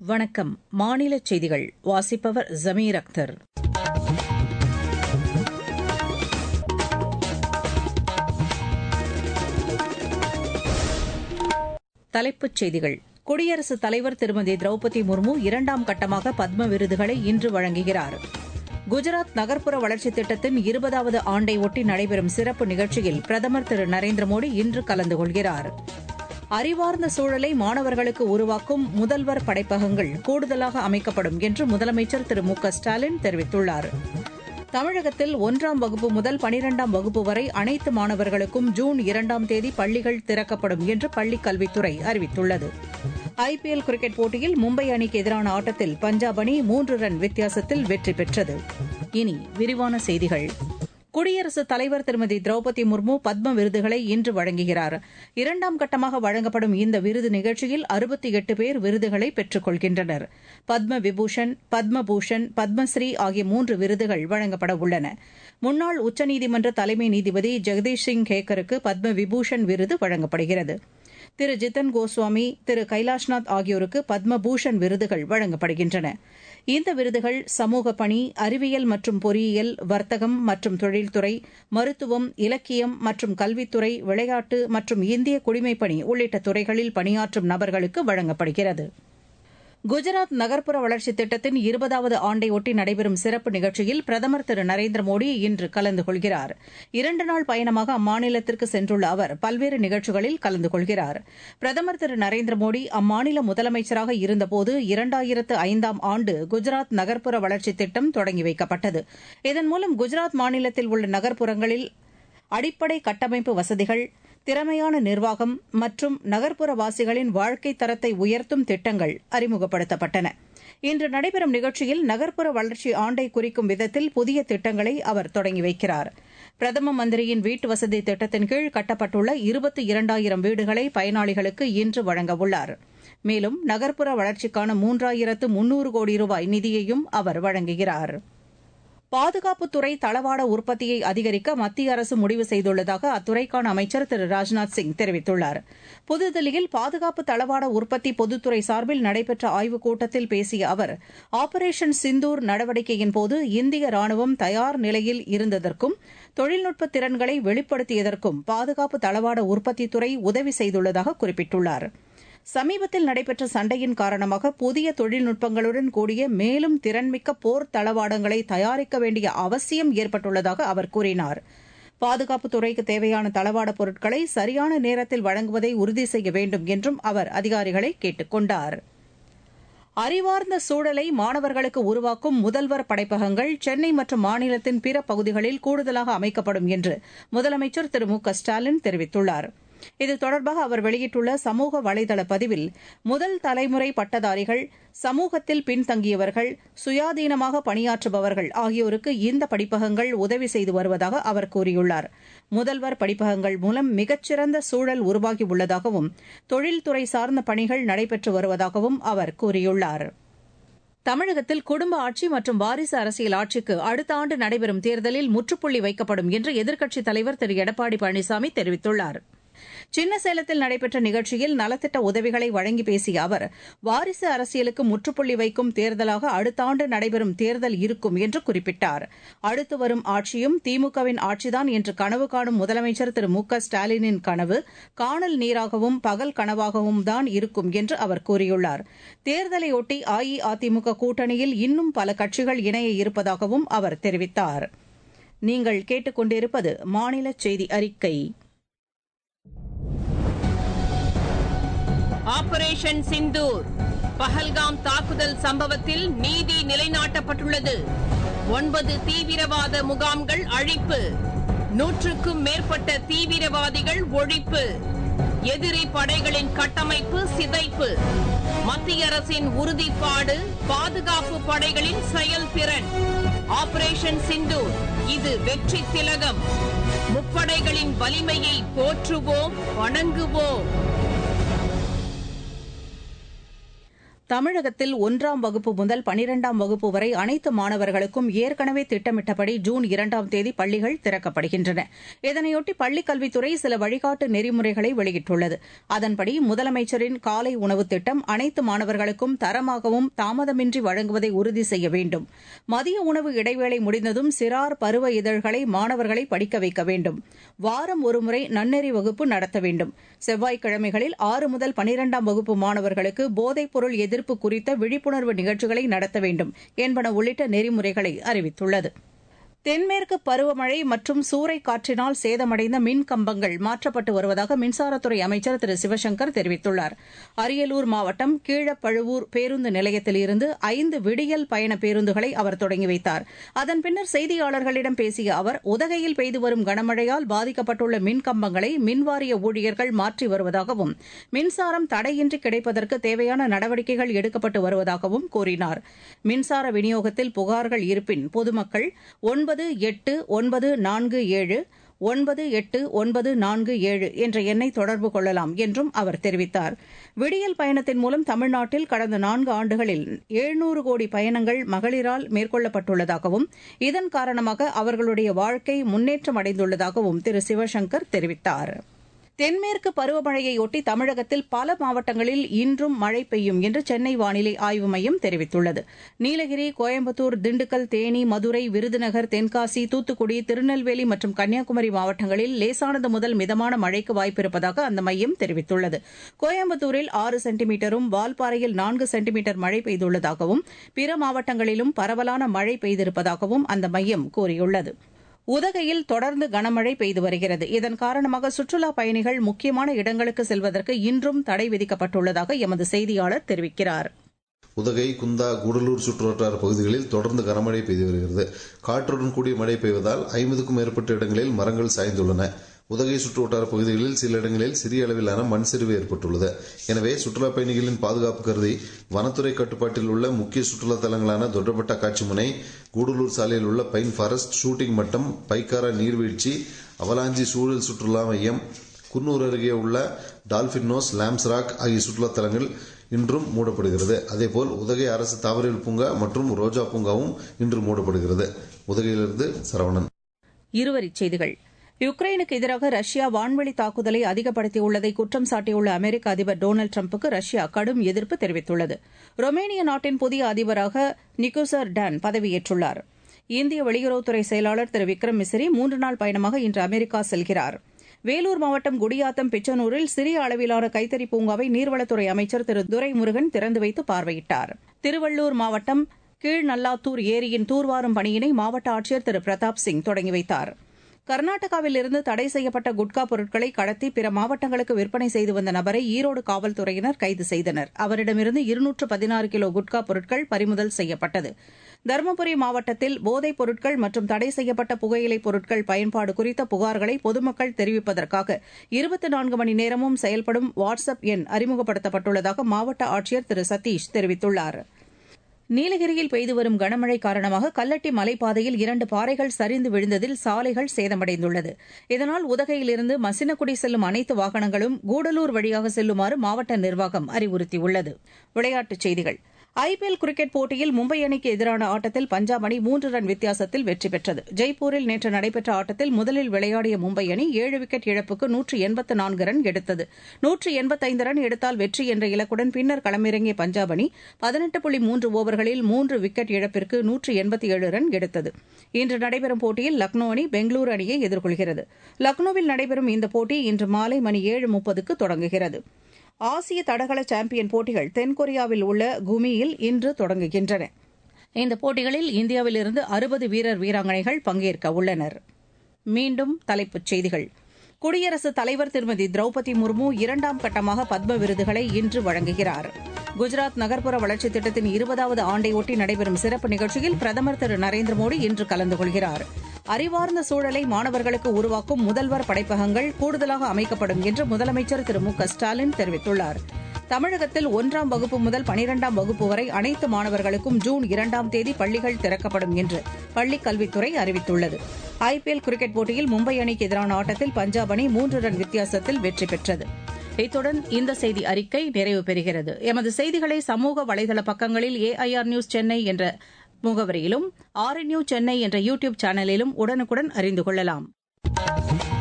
வணக்கம் மாநில செய்திகள் வாசிப்பவர் ஜமீர் அக்தர் தலைப்புச் செய்திகள் குடியரசுத் தலைவர் திருமதி திரௌபதி முர்மு இரண்டாம் கட்டமாக பத்ம விருதுகளை இன்று வழங்குகிறார் குஜராத் நகர்ப்புற வளர்ச்சித் திட்டத்தின் இருபதாவது ஆண்டை ஒட்டி நடைபெறும் சிறப்பு நிகழ்ச்சியில் பிரதமர் திரு நரேந்திர மோடி இன்று கலந்து கொள்கிறார் அறிவார்ந்த சூழலை மாணவர்களுக்கு உருவாக்கும் முதல்வர் படைப்பகங்கள் கூடுதலாக அமைக்கப்படும் என்று முதலமைச்சர் திரு மு க ஸ்டாலின் தெரிவித்துள்ளார் தமிழகத்தில் ஒன்றாம் வகுப்பு முதல் பனிரெண்டாம் வகுப்பு வரை அனைத்து மாணவர்களுக்கும் ஜூன் இரண்டாம் தேதி பள்ளிகள் திறக்கப்படும் என்று பள்ளிக் கல்வித்துறை அறிவித்துள்ளது ஐபிஎல் கிரிக்கெட் போட்டியில் மும்பை அணிக்கு எதிரான ஆட்டத்தில் பஞ்சாப் அணி மூன்று ரன் வித்தியாசத்தில் வெற்றி பெற்றது இனி விரிவான செய்திகள் குடியரசுத் தலைவர் திருமதி திரௌபதி முர்மு பத்ம விருதுகளை இன்று வழங்குகிறார் இரண்டாம் கட்டமாக வழங்கப்படும் இந்த விருது நிகழ்ச்சியில் அறுபத்தி எட்டு பேர் விருதுகளை பெற்றுக் கொள்கின்றனர் பத்ம விபூஷன் பத்ம பூஷன் பத்மஸ்ரீ ஆகிய மூன்று விருதுகள் வழங்கப்பட உள்ளன முன்னாள் உச்சநீதிமன்ற தலைமை நீதிபதி ஜெகதீஷ் சிங் கேக்கருக்கு பத்ம விபூஷன் விருது வழங்கப்படுகிறது திரு ஜித்தன் கோஸ்வாமி திரு கைலாஷ்நாத் ஆகியோருக்கு பத்மபூஷன் விருதுகள் வழங்கப்படுகின்றன இந்த விருதுகள் சமூக பணி அறிவியல் மற்றும் பொறியியல் வர்த்தகம் மற்றும் தொழில்துறை மருத்துவம் இலக்கியம் மற்றும் கல்வித்துறை விளையாட்டு மற்றும் இந்திய குடிமைப்பணி உள்ளிட்ட துறைகளில் பணியாற்றும் நபர்களுக்கு வழங்கப்படுகிறது குஜராத் நகர்ப்புற வளர்ச்சித் திட்டத்தின் இருபதாவது ஆண்டையொட்டி நடைபெறும் சிறப்பு நிகழ்ச்சியில் பிரதமர் திரு நரேந்திர மோடி இன்று கலந்து கொள்கிறார் இரண்டு நாள் பயணமாக அம்மாநிலத்திற்கு சென்றுள்ள அவர் பல்வேறு நிகழ்ச்சிகளில் கலந்து கொள்கிறார் பிரதமர் திரு நரேந்திர மோடி அம்மாநில முதலமைச்சராக இருந்தபோது இரண்டாயிரத்து ஐந்தாம் ஆண்டு குஜராத் நகர்ப்புற வளர்ச்சித் திட்டம் தொடங்கி வைக்கப்பட்டது இதன் மூலம் குஜராத் மாநிலத்தில் உள்ள நகர்ப்புறங்களில் அடிப்படை கட்டமைப்பு வசதிகள் திறமையான நிர்வாகம் மற்றும் நகர்ப்புற வாசிகளின் வாழ்க்கை தரத்தை உயர்த்தும் திட்டங்கள் அறிமுகப்படுத்தப்பட்டன இன்று நடைபெறும் நிகழ்ச்சியில் நகர்ப்புற வளர்ச்சி ஆண்டை குறிக்கும் விதத்தில் புதிய திட்டங்களை அவர் தொடங்கி வைக்கிறார் பிரதம மந்திரியின் வீட்டு வசதி திட்டத்தின் கீழ் கட்டப்பட்டுள்ள இருபத்தி இரண்டாயிரம் வீடுகளை பயனாளிகளுக்கு இன்று வழங்கவுள்ளார் மேலும் நகர்ப்புற வளர்ச்சிக்கான மூன்றாயிரத்து முன்னூறு கோடி ரூபாய் நிதியையும் அவர் வழங்குகிறார் பாதுகாப்புத்துறை தளவாட உற்பத்தியை அதிகரிக்க மத்திய அரசு முடிவு செய்துள்ளதாக அத்துறைக்கான அமைச்சர் திரு ராஜ்நாத் சிங் தெரிவித்துள்ளார் புதுதில்லியில் பாதுகாப்பு தளவாட உற்பத்தி பொதுத்துறை சார்பில் நடைபெற்ற ஆய்வுக் கூட்டத்தில் பேசிய அவர் ஆபரேஷன் சிந்தூர் நடவடிக்கையின்போது இந்திய ராணுவம் தயார் நிலையில் இருந்ததற்கும் தொழில்நுட்ப திறன்களை வெளிப்படுத்தியதற்கும் பாதுகாப்பு தளவாட உற்பத்தித்துறை உதவி செய்துள்ளதாக குறிப்பிட்டுள்ளாா் சமீபத்தில் நடைபெற்ற சண்டையின் காரணமாக புதிய தொழில்நுட்பங்களுடன் கூடிய மேலும் திறன்மிக்க போர் தளவாடங்களை தயாரிக்க வேண்டிய அவசியம் ஏற்பட்டுள்ளதாக அவர் கூறினார் பாதுகாப்புத் துறைக்கு தேவையான தளவாட பொருட்களை சரியான நேரத்தில் வழங்குவதை உறுதி செய்ய வேண்டும் என்றும் அவர் அதிகாரிகளை கேட்டுக் கொண்டார் அறிவார்ந்த சூழலை மாணவர்களுக்கு உருவாக்கும் முதல்வர் படைப்பகங்கள் சென்னை மற்றும் மாநிலத்தின் பிற பகுதிகளில் கூடுதலாக அமைக்கப்படும் என்று முதலமைச்சர் திரு மு க ஸ்டாலின் தெரிவித்துள்ளாா் இது தொடர்பாக அவர் வெளியிட்டுள்ள சமூக வலைதள பதிவில் முதல் தலைமுறை பட்டதாரிகள் சமூகத்தில் பின்தங்கியவர்கள் சுயாதீனமாக பணியாற்றுபவர்கள் ஆகியோருக்கு இந்த படிப்பகங்கள் உதவி செய்து வருவதாக அவர் கூறியுள்ளார் முதல்வர் படிப்பகங்கள் மூலம் மிகச்சிறந்த சூழல் உருவாகியுள்ளதாகவும் தொழில்துறை சார்ந்த பணிகள் நடைபெற்று வருவதாகவும் அவர் கூறியுள்ளார் தமிழகத்தில் குடும்ப ஆட்சி மற்றும் வாரிசு அரசியல் ஆட்சிக்கு அடுத்த ஆண்டு நடைபெறும் தேர்தலில் முற்றுப்புள்ளி வைக்கப்படும் என்று எதிர்க்கட்சித் தலைவர் திரு எடப்பாடி பழனிசாமி தெரிவித்துள்ளாா் சின்னசேலத்தில் நடைபெற்ற நிகழ்ச்சியில் நலத்திட்ட உதவிகளை வழங்கி பேசிய அவர் வாரிசு அரசியலுக்கு முற்றுப்புள்ளி வைக்கும் தேர்தலாக அடுத்த ஆண்டு நடைபெறும் தேர்தல் இருக்கும் என்று குறிப்பிட்டார் அடுத்து வரும் ஆட்சியும் திமுகவின் ஆட்சிதான் என்று கனவு காணும் முதலமைச்சர் திரு மு க ஸ்டாலினின் கனவு காணல் நீராகவும் பகல் கனவாகவும் தான் இருக்கும் என்று அவர் கூறியுள்ளார் தேர்தலையொட்டி அஇஅதிமுக கூட்டணியில் இன்னும் பல கட்சிகள் இணைய இருப்பதாகவும் அவர் தெரிவித்தார் நீங்கள் கேட்டுக்கொண்டிருப்பது மாநில செய்தி அறிக்கை ஆபரேஷன் சிந்தூர் பஹல்காம் தாக்குதல் சம்பவத்தில் நீதி நிலைநாட்டப்பட்டுள்ளது ஒன்பது தீவிரவாத முகாம்கள் அழிப்பு நூற்றுக்கும் மேற்பட்ட தீவிரவாதிகள் ஒழிப்பு எதிரி படைகளின் கட்டமைப்பு சிதைப்பு மத்திய அரசின் உறுதிப்பாடு பாதுகாப்பு படைகளின் செயல்திறன் ஆபரேஷன் சிந்தூர் இது வெற்றி திலகம் முப்படைகளின் வலிமையை போற்றுவோம் வணங்குவோம் தமிழகத்தில் ஒன்றாம் வகுப்பு முதல் பனிரெண்டாம் வகுப்பு வரை அனைத்து மாணவர்களுக்கும் ஏற்கனவே திட்டமிட்டபடி ஜூன் இரண்டாம் தேதி பள்ளிகள் திறக்கப்படுகின்றன இதனையொட்டி பள்ளிக் கல்வித்துறை சில வழிகாட்டு நெறிமுறைகளை வெளியிட்டுள்ளது அதன்படி முதலமைச்சரின் காலை உணவு திட்டம் அனைத்து மாணவர்களுக்கும் தரமாகவும் தாமதமின்றி வழங்குவதை உறுதி செய்ய வேண்டும் மதிய உணவு இடைவேளை முடிந்ததும் சிறார் பருவ இதழ்களை மாணவர்களை படிக்க வைக்க வேண்டும் வாரம் ஒருமுறை நன்னெறி வகுப்பு நடத்த வேண்டும் செவ்வாய்க்கிழமைகளில் ஆறு முதல் பனிரெண்டாம் வகுப்பு மாணவர்களுக்கு போதைப்பொருள் எதிர்ப்பு குறித்த விழிப்புணர்வு நிகழ்ச்சிகளை நடத்த வேண்டும் என்பன உள்ளிட்ட நெறிமுறைகளை அறிவித்துள்ளது தென்மேற்கு பருவமழை மற்றும் சூறை காற்றினால் சேதமடைந்த மின் கம்பங்கள் மாற்றப்பட்டு வருவதாக மின்சாரத்துறை அமைச்சர் திரு சிவசங்கர் தெரிவித்துள்ளார் அரியலூர் மாவட்டம் கீழப்பழுவூர் பேருந்து நிலையத்தில் இருந்து ஐந்து விடியல் பயண பேருந்துகளை அவர் தொடங்கி வைத்தார் அதன் பின்னர் செய்தியாளர்களிடம் பேசிய அவர் உதகையில் பெய்து வரும் கனமழையால் பாதிக்கப்பட்டுள்ள மின் கம்பங்களை மின்வாரிய ஊழியர்கள் மாற்றி வருவதாகவும் மின்சாரம் தடையின்றி கிடைப்பதற்கு தேவையான நடவடிக்கைகள் எடுக்கப்பட்டு வருவதாகவும் கூறினார் மின்சார விநியோகத்தில் புகார்கள் இருப்பின் பொதுமக்கள் ஒன்பது எட்டு ஒன்பது நான்கு ஏழு ஒன்பது எட்டு ஒன்பது நான்கு ஏழு என்ற எண்ணை தொடர்பு கொள்ளலாம் என்றும் அவர் தெரிவித்தார் விடியல் பயணத்தின் மூலம் தமிழ்நாட்டில் கடந்த நான்கு ஆண்டுகளில் எழுநூறு கோடி பயணங்கள் மகளிரால் மேற்கொள்ளப்பட்டுள்ளதாகவும் இதன் காரணமாக அவர்களுடைய வாழ்க்கை முன்னேற்றம் அடைந்துள்ளதாகவும் திரு சிவசங்கர் தெரிவித்தாா் தென்மேற்கு பருவமழையையொட்டி தமிழகத்தில் பல மாவட்டங்களில் இன்றும் மழை பெய்யும் என்று சென்னை வானிலை ஆய்வு மையம் தெரிவித்துள்ளது நீலகிரி கோயம்புத்தூர் திண்டுக்கல் தேனி மதுரை விருதுநகர் தென்காசி தூத்துக்குடி திருநெல்வேலி மற்றும் கன்னியாகுமரி மாவட்டங்களில் லேசானது முதல் மிதமான மழைக்கு வாய்ப்பிருப்பதாக அந்த மையம் தெரிவித்துள்ளது கோயம்புத்தூரில் ஆறு சென்டிமீட்டரும் வால்பாறையில் நான்கு சென்டிமீட்டர் மழை பெய்துள்ளதாகவும் பிற மாவட்டங்களிலும் பரவலான மழை பெய்திருப்பதாகவும் அந்த மையம் கூறியுள்ளது உதகையில் தொடர்ந்து கனமழை பெய்து வருகிறது இதன் காரணமாக சுற்றுலாப் பயணிகள் முக்கியமான இடங்களுக்கு செல்வதற்கு இன்றும் தடை விதிக்கப்பட்டுள்ளதாக எமது செய்தியாளர் தெரிவிக்கிறார் உதகை குந்தா கூடலூர் சுற்றுவட்டார பகுதிகளில் தொடர்ந்து கனமழை பெய்து வருகிறது காற்றுடன் கூடிய மழை பெய்வதால் ஐம்பதுக்கும் மேற்பட்ட இடங்களில் மரங்கள் சாய்ந்துள்ளன உதகை சுற்றுவட்டார பகுதிகளில் சில இடங்களில் சிறிய அளவிலான மண் சரிவு ஏற்பட்டுள்ளது எனவே சுற்றுலா பயணிகளின் பாதுகாப்பு கருதி வனத்துறை கட்டுப்பாட்டில் உள்ள முக்கிய சுற்றுலா தலங்களான தொட்டப்பட்ட காட்சிமுனை கூடலூர் சாலையில் உள்ள பைன் ஃபாரஸ்ட் ஷூட்டிங் மட்டம் பைக்காரா நீர்வீழ்ச்சி அவலாஞ்சி சூழல் சுற்றுலா மையம் குன்னூர் அருகே உள்ள டால்பின் நோஸ் லாம்ஸ் ராக் ஆகிய சுற்றுலா தலங்கள் இன்றும் மூடப்படுகிறது அதேபோல் உதகை அரசு தாவரவியல் பூங்கா மற்றும் ரோஜா பூங்காவும் இன்று மூடப்படுகிறது உதகையிலிருந்து சரவணன் இருவரிச் செய்திகள் யுக்ரைனுக்கு எதிராக ரஷ்யா வான்வெளி தாக்குதலை அதிகப்படுத்தியுள்ளதை குற்றம் சாட்டியுள்ள அமெரிக்க அதிபர் டொனால்டு டிரம்புக்கு ரஷ்யா கடும் எதிர்ப்பு தெரிவித்துள்ளது ரொமேனிய நாட்டின் புதிய அதிபராக நிக்கோசர் டான் பதவியேற்றுள்ளார் இந்திய வெளியுறவுத்துறை செயலாளர் திரு விக்ரம் மிஸ்ரி மூன்று நாள் பயணமாக இன்று அமெரிக்கா செல்கிறார் வேலூர் மாவட்டம் குடியாத்தம் பிச்சனூரில் சிறிய அளவிலான கைத்தறி பூங்காவை நீர்வளத்துறை அமைச்சர் திரு துரைமுருகன் திறந்து வைத்து பார்வையிட்டார் திருவள்ளூர் மாவட்டம் கீழ்நல்லாத்தூர் ஏரியின் தூர்வாரும் பணியினை மாவட்ட ஆட்சியர் திரு பிரதாப் சிங் தொடங்கி வைத்தாா் கர்நாடகாவில் இருந்து தடை செய்யப்பட்ட குட்கா பொருட்களை கடத்தி பிற மாவட்டங்களுக்கு விற்பனை செய்து வந்த நபரை ஈரோடு காவல்துறையினர் கைது செய்தனர் அவரிடமிருந்து இருநூற்று பதினாறு கிலோ குட்கா பொருட்கள் பறிமுதல் செய்யப்பட்டது தருமபுரி மாவட்டத்தில் போதைப் பொருட்கள் மற்றும் தடை செய்யப்பட்ட புகையிலைப் பொருட்கள் பயன்பாடு குறித்த புகார்களை பொதுமக்கள் தெரிவிப்பதற்காக இருபத்தி நான்கு மணி நேரமும் செயல்படும் வாட்ஸ் அப் எண் அறிமுகப்படுத்தப்பட்டுள்ளதாக மாவட்ட ஆட்சியர் திரு சதீஷ் தெரிவித்துள்ளாா் நீலகிரியில் பெய்து வரும் கனமழை காரணமாக கல்லட்டி மலைப்பாதையில் இரண்டு பாறைகள் சரிந்து விழுந்ததில் சாலைகள் சேதமடைந்துள்ளது இதனால் உதகையிலிருந்து மசினகுடி செல்லும் அனைத்து வாகனங்களும் கூடலூர் வழியாக செல்லுமாறு மாவட்ட நிர்வாகம் அறிவுறுத்தியுள்ளது விளையாட்டுச் செய்திகள் ஐபிஎல் கிரிக்கெட் போட்டியில் மும்பை அணிக்கு எதிரான ஆட்டத்தில் பஞ்சாப் அணி மூன்று ரன் வித்தியாசத்தில் வெற்றி பெற்றது ஜெய்ப்பூரில் நேற்று நடைபெற்ற ஆட்டத்தில் முதலில் விளையாடிய மும்பை அணி ஏழு விக்கெட் இழப்புக்கு நூற்று எண்பத்து நான்கு ரன் எடுத்தது நூற்று எண்பத்தைந்து ரன் எடுத்தால் வெற்றி என்ற இலக்குடன் பின்னர் களமிறங்கிய பஞ்சாப் அணி பதினெட்டு புள்ளி மூன்று ஓவர்களில் மூன்று விக்கெட் இழப்பிற்கு நூற்று எண்பத்தி ஏழு ரன் எடுத்தது இன்று நடைபெறும் போட்டியில் லக்னோ அணி பெங்களூரு அணியை எதிர்கொள்கிறது லக்னோவில் நடைபெறும் இந்த போட்டி இன்று மாலை மணி ஏழு முப்பதுக்கு தொடங்குகிறது ஆசிய தடகள சாம்பியன் போட்டிகள் தென்கொரியாவில் உள்ள குமியில் இன்று தொடங்குகின்றன இந்த போட்டிகளில் இந்தியாவிலிருந்து அறுபது வீரர் வீராங்கனைகள் பங்கேற்க உள்ளனர் மீண்டும் தலைப்புச் செய்திகள் குடியரசுத் தலைவர் திருமதி திரௌபதி முர்மு இரண்டாம் கட்டமாக பத்ம விருதுகளை இன்று வழங்குகிறார் குஜராத் நகர்ப்புற வளர்ச்சித் திட்டத்தின் இருபதாவது ஆண்டையொட்டி நடைபெறும் சிறப்பு நிகழ்ச்சியில் பிரதமர் திரு நரேந்திர மோடி இன்று கலந்து கொள்கிறார் அறிவார்ந்த சூழலை மாணவர்களுக்கு உருவாக்கும் முதல்வர் படைப்பகங்கள் கூடுதலாக அமைக்கப்படும் என்று முதலமைச்சர் திரு மு க ஸ்டாலின் தெரிவித்துள்ளார் தமிழகத்தில் ஒன்றாம் வகுப்பு முதல் பனிரெண்டாம் வகுப்பு வரை அனைத்து மாணவர்களுக்கும் ஜூன் இரண்டாம் தேதி பள்ளிகள் திறக்கப்படும் என்று பள்ளிக் கல்வித்துறை அறிவித்துள்ளது ஐபிஎல் கிரிக்கெட் போட்டியில் மும்பை அணிக்கு எதிரான ஆட்டத்தில் பஞ்சாப் அணி மூன்று ரன் வித்தியாசத்தில் வெற்றி பெற்றது இத்துடன் இந்த செய்தி அறிக்கை நிறைவு பெறுகிறது எமது செய்திகளை சமூக வலைதள பக்கங்களில் ஏஐஆர் நியூஸ் சென்னை என்ற முகவரியிலும் ஆர்என்யூ சென்னை என்ற யூ டியூப் சேனலிலும் உடனுக்குடன் அறிந்து கொள்ளலாம்